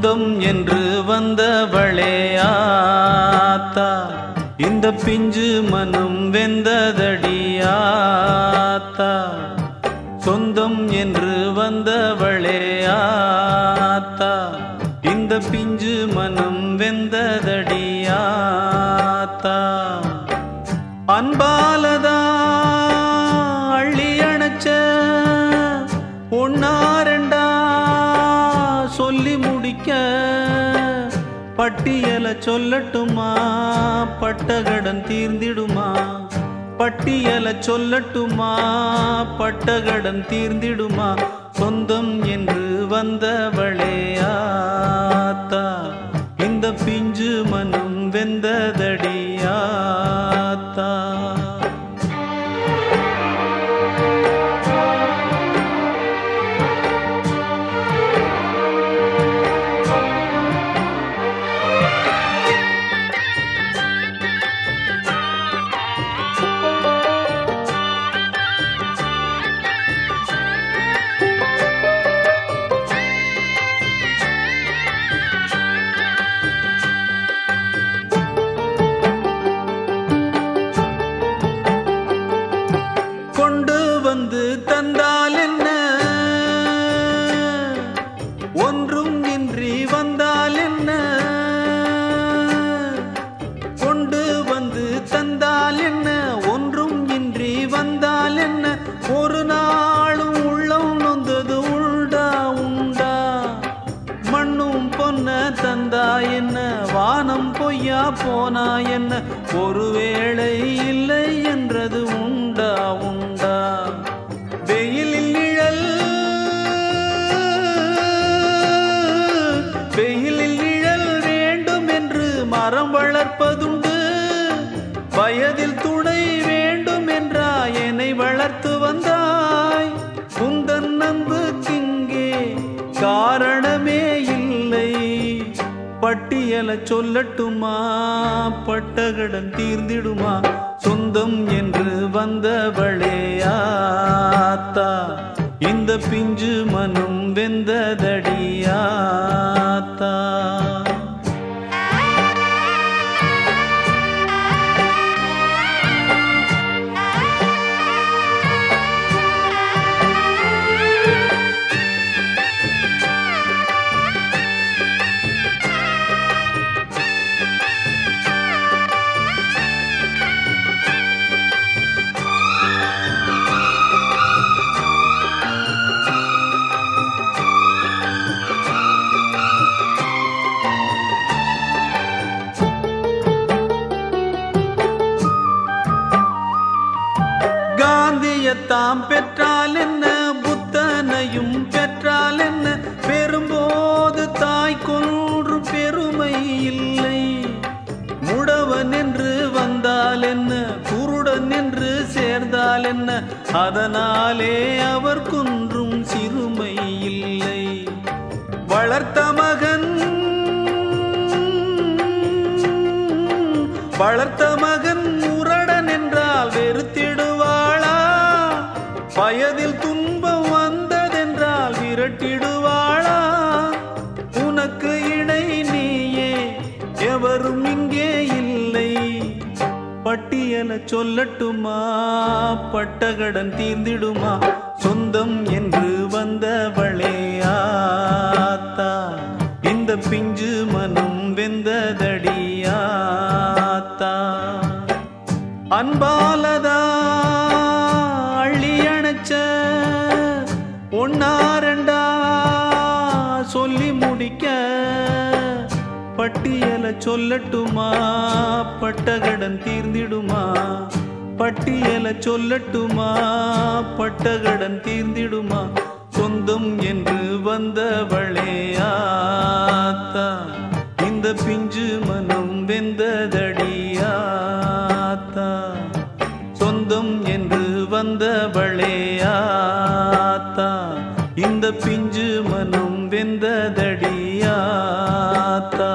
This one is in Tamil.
சொந்தம் என்று வந்தவளே ஆத்தா இந்த பிஞ்சு மனம் வெந்ததடியாத்தா சொந்தம் என்று வந்தவளே ஆத்தா இந்த பிஞ்சு மனம் வெந்ததடியாத்தா அன்பாலதா அள்ளி அணைச்ச ஒன்னாரண்டா சொல்லி முடிக்க பட்டியல சொல்லட்டுமா பட்டகடன் தீர்ந்திடுமா பட்டியல சொல்லட்டுமா பட்டகடன் தீர்ந்திடுமா சொந்தம் என்று வந்தவளே ஆத்தா இந்த பிஞ்சு மனம் வெந்ததடியாத்தா கொண்டு வந்து தந்தால் என்ன ஒன்றும் இன்றி வந்தால் என்ன கொண்டு வந்து தந்தால் என்ன ஒன்றும் இன்றி வந்தால் என்ன ஒரு நாளும் உள்ளம் நொந்தது உண்டா உண்டா மண்ணும் பொன்ன தந்தா என்ன வானம் பொய்யா போனா என்ன ஒருவேளை இல்லை என்றது உண்டா உண்டா வெயிலில் நிழல் வெயிலில் நிழல் வேண்டும் என்று மரம் வளர்ப்பதுண்டு வயதில் துணை வேண்டும் என்றா என்னை வளர்த்து வந்தாய் குந்தன் நம்புக்கிங்கே காரணமே இல்லை பட்டியல சொல்லட்டுமா பட்டகடன் தீர்ந்திடுமா சொந்தம் என்று வந்தவளே ஆத்தா இந்த பிஞ்சு மனம் வெந்ததடியாத்தா காந்தியத்தாம் பெற்றால் என்ன புத்தனையும் பெற்றால் என்ன பெறும்போது தாய் கொன்று பெருமை இல்லை முடவன் என்று வந்தால் என்ன குருடன் என்று சேர்ந்தால் என்ன அதனாலே அவர் குன்றும் சிறுமை இல்லை வளர்த்த மகன் வளர்த்த மகன் முரடன் என்றால் வெறுத்திடுவாளா வயதில் துன்பம் வந்ததென்றால் விரட்டிடுவாளா உனக்கு இணை நீயே எவரும் இங்கே இல்லை பட்டியல சொல்லட்டுமா பட்டகடன் தீர்ந்திடுமா சொந்தம் என்று வந்தவளே ஆத்தா இந்த பிஞ்சு மனம் வெந்ததடியாத்தா அன்பாலதா அள்ளி அணைச்ச ஒன்னாரண்டா சொல்லி முடிக்க பட்டியல சொல்லட்டுமா பட்டகடன் தீர்ந்திடுமா பட்டியல சொல்லட்டுமா பட்டகடன் தீர்ந்திடுமா சொந்தம் என்று வந்தவளே ஆத்தா இந்த பிஞ்சு மனம் வெந்ததடியாத்தா சொந்தம் என்று வந்தவளே ஆத்தா இந்த பிஞ்சு மனம் வெந்ததடியாத்தா